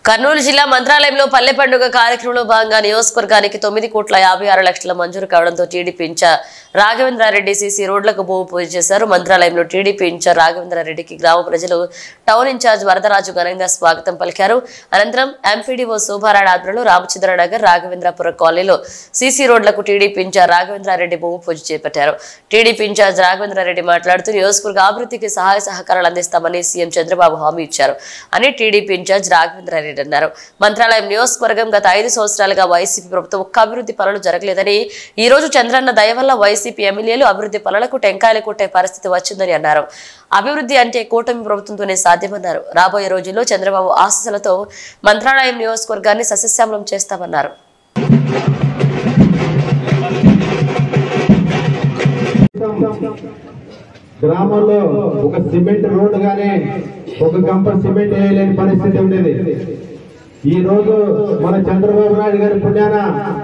కర్నూలు జిల్లా మంత్రాలయంలో పల్లె పండుగ కార్యక్రమంలో భాగంగా నియోజకవర్గానికి తొమ్మిది కోట్ల యాభై ఆరు లక్షల మంజూరు కావడంతో టీడీపీ ఇన్ఛార్జ్ రాఘవేంద్రారెడ్డి సీసీ రోడ్లకు భూమి పూజ చేశారు మంత్రాలయంలో టీడీపీ ఇన్ఛార్జ్ రాఘవేంద్రారెడ్డికి గ్రామ ప్రజలు టౌన్ ఇన్ఛార్జ్ వరదరాజు ఘనంగా స్వాగతం పలికారు అనంతరం ఎంపీడీఓ శోభారాణ్ ఆధ్వర్యంలో రామచంద్రనగర్ రాఘవేంద్రపురం కాలనీలో సీసీ రోడ్లకు టీడీపీ ఇన్ఛార్జ్ రాఘవేంద్రారెడ్డి భూమి పూజ చేపట్టారు టీడీపీ ఇన్ఛార్జ్ రాఘవేంద్రారెడ్డి మాట్లాడుతూ నియోజకవర్గ అభివృద్ధికి సహాయ సహకారాలు అందిస్తామని సీఎం చంద్రబాబు హామీ ఇచ్చారు అని టీడీపీ ఇన్ఛార్జ్ రాఘవేంద్రారెడ్డి అన్నారు మంత్రాలయం నియోజకవర్గం గత ఐదు సంవత్సరాలుగా వైసీపీ ప్రభుత్వం ఒక్క అభివృద్ధి పనులు జరగలేదని ఈ రోజు చంద్రన్న దయ వల్ల వైసీపీ ఎమ్మెల్యేలు అభివృద్ధి పనులకు టెంకాయలు కొట్టే పరిస్థితి వచ్చిందని అన్నారు అభివృద్ధి అంటే కూటమి ప్రభుత్వంతోనే సాధ్యమన్నారు రాబోయే రోజుల్లో చంద్రబాబు ఆశీస్సులతో మంత్రాలయం నియోజకవర్గాన్ని సస్యశ్యామలం చేస్తామన్నారు గ్రామంలో ఒక సిమెంట్ రోడ్డు గానీ ఒక గంప సిమెంట్ వేయలేని పరిస్థితి ఉండేది ఈ రోజు మన చంద్రబాబు నాయుడు గారి పుణ్యాన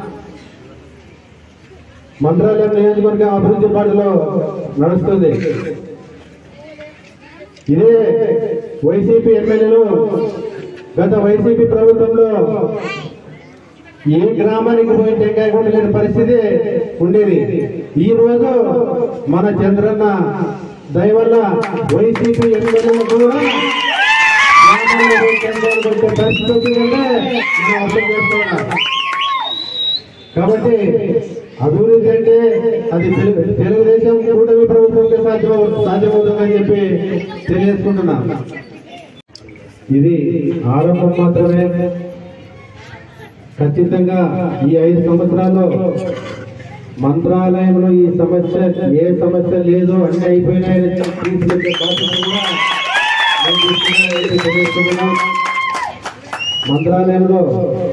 మంత్రాలయం నియోజకవర్గం అభివృద్ధి పాటలో నడుస్తుంది ఇదే వైసీపీ ఎమ్మెల్యేలు గత వైసీపీ ప్రభుత్వంలో ఏ గ్రామానికి పోయి టెంకాయ కొట్టలేని పరిస్థితి ఉండేది ఈ రోజు మన చంద్రన్న దయ వల్ల వైసీపీ ఎమ్మెల్యేలు కూడా గ్రామాల్లో పోయి టెంకాయలు కొట్టే పరిస్థితి వచ్చిందంటే మనం అర్థం చేసుకోవాలి కాబట్టి అభివృద్ధి అంటే అది తెలుగు తెలుగుదేశం కూటమి ప్రభుత్వంకే సాధ్యం సాధ్యమవుతుందని చెప్పి తెలియజేసుకుంటున్నా ఇది ఆరంభం మాత్రమే ఖచ్చితంగా ఈ ఐదు సంవత్సరాల్లో మంత్రాలయంలో ఈ సమస్య ఏ సమస్య లేదు అన్ని అయిపోయినాయని తీసుకొచ్చే బాధ్యత కూడా నేను తీసుకున్నానని తెలియజేస్తున్నాను. మంత్రాలయంలో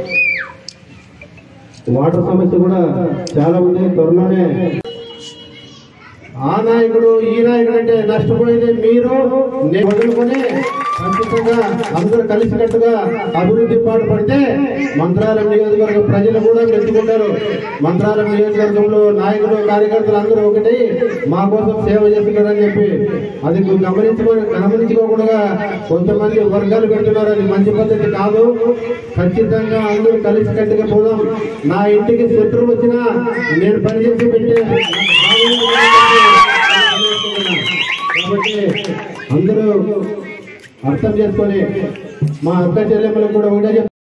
వాటర్ సమస్య కూడా చాలా ఉంది త్వరలోనే ఆ నాయకుడు ఈ నాయకుడు అంటే నష్టపోయేది మీరు నేను వదులుకొని ఖచ్చితంగా అందరూ కలిసికట్టుగా అభివృద్ధి పాటు పడితే మంత్రాలయం నియోజకవర్గం ప్రజలు కూడా మెచ్చుకుంటారు మంత్రాలయం నియోజకవర్గంలో నాయకులు కార్యకర్తలు అందరూ ఒకటి మా కోసం సేవ చేస్తున్నారని చెప్పి అది గమనించుకొని గమనించుకోకుండా కొంతమంది వర్గాలు పెడుతున్నారు అది మంచి పద్ధతి కాదు ఖచ్చితంగా అందరూ కలిసికట్టుగా పోదాం నా ఇంటికి శత్రువు వచ్చినా నేను పనిచేసి పెట్టే కాబట్టి అందరూ అర్థం చేసుకొని మా అక్క చెల్లెమ్మలకు కూడా ఒకటే చెప్తున్నా.